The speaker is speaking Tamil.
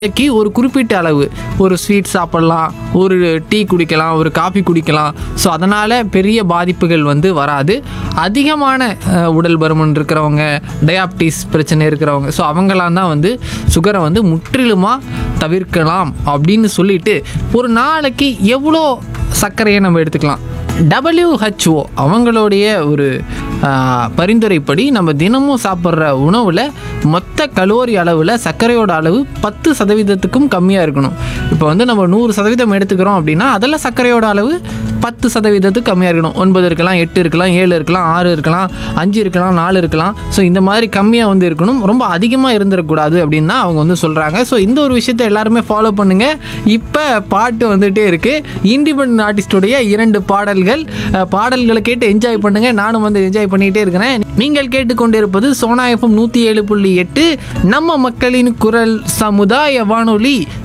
நாளைக்கு ஒரு குறிப்பிட்ட அளவு ஒரு ஸ்வீட் சாப்பிடலாம் ஒரு டீ குடிக்கலாம் ஒரு காபி குடிக்கலாம் ஸோ அதனால் பெரிய பாதிப்புகள் வந்து வராது அதிகமான அஹ், உடல் பருமன் இருக்கிறவங்க டயாபிட்டிஸ் பிரச்சனை இருக்கிறவங்க ஸோ அவங்களாம் தான் வந்து சுகரை வந்து முற்றிலுமாக தவிர்க்கலாம் அப்படின்னு சொல்லிட்டு ஒரு நாளைக்கு எவ்வளோ சர்க்கரையை நம்ம எடுத்துக்கலாம் WHO அவங்களுடைய ஒரு ஆஹ், பரிந்துரைப்படி நம்ம தினமும் சாப்பிட்ற உணவில் மொத்த கலோரி அளவில் சர்க்கரையோட அளவு பத்து சதவீதத்துக்கும் கம்மியாக இருக்கணும் இப்போ வந்து நம்ம நூறு சதவீதம் எடுத்துக்கிறோம் அப்படின்னா அதில் சர்க்கரையோட அளவு பத்து சதவீதத்துக்கு கம்மியாக இருக்கணும் ஒன்பது இருக்கலாம் எட்டு இருக்கலாம் ஏழு இருக்கலாம் ஆறு இருக்கலாம் அஞ்சு இருக்கலாம் நாலு இருக்கலாம் ஸோ இந்த மாதிரி கம்மியாக வந்து இருக்கணும் ரொம்ப அதிகமாக இருந்துடக்கூடாது அப்படின்னு தான் அவங்க வந்து சொல்கிறாங்க ஸோ இந்த ஒரு விஷயத்தை எல்லாருமே ஃபாலோ பண்ணுங்கள் இப்போ பாட்டு வந்துகிட்டே இருக்குது இண்டிபெண்ட் ஆர்டிஸ்டுடைய இரண்டு பாடல்கள் அஹ், பாடல்களை கேட்டு என்ஜாய் பண்ணுங்கள் நானும் வந்து என்ஜாய் பண்ணிகிட்டே இருக்கிறேன் நீங்கள் கேட்டுக்கொண்டிருப்பது சோனா எஃப்எம் நூற்றி ஏழு புள்ளி எட்டு நம்ம மக்களின் குரல் சமுதாய வானொலி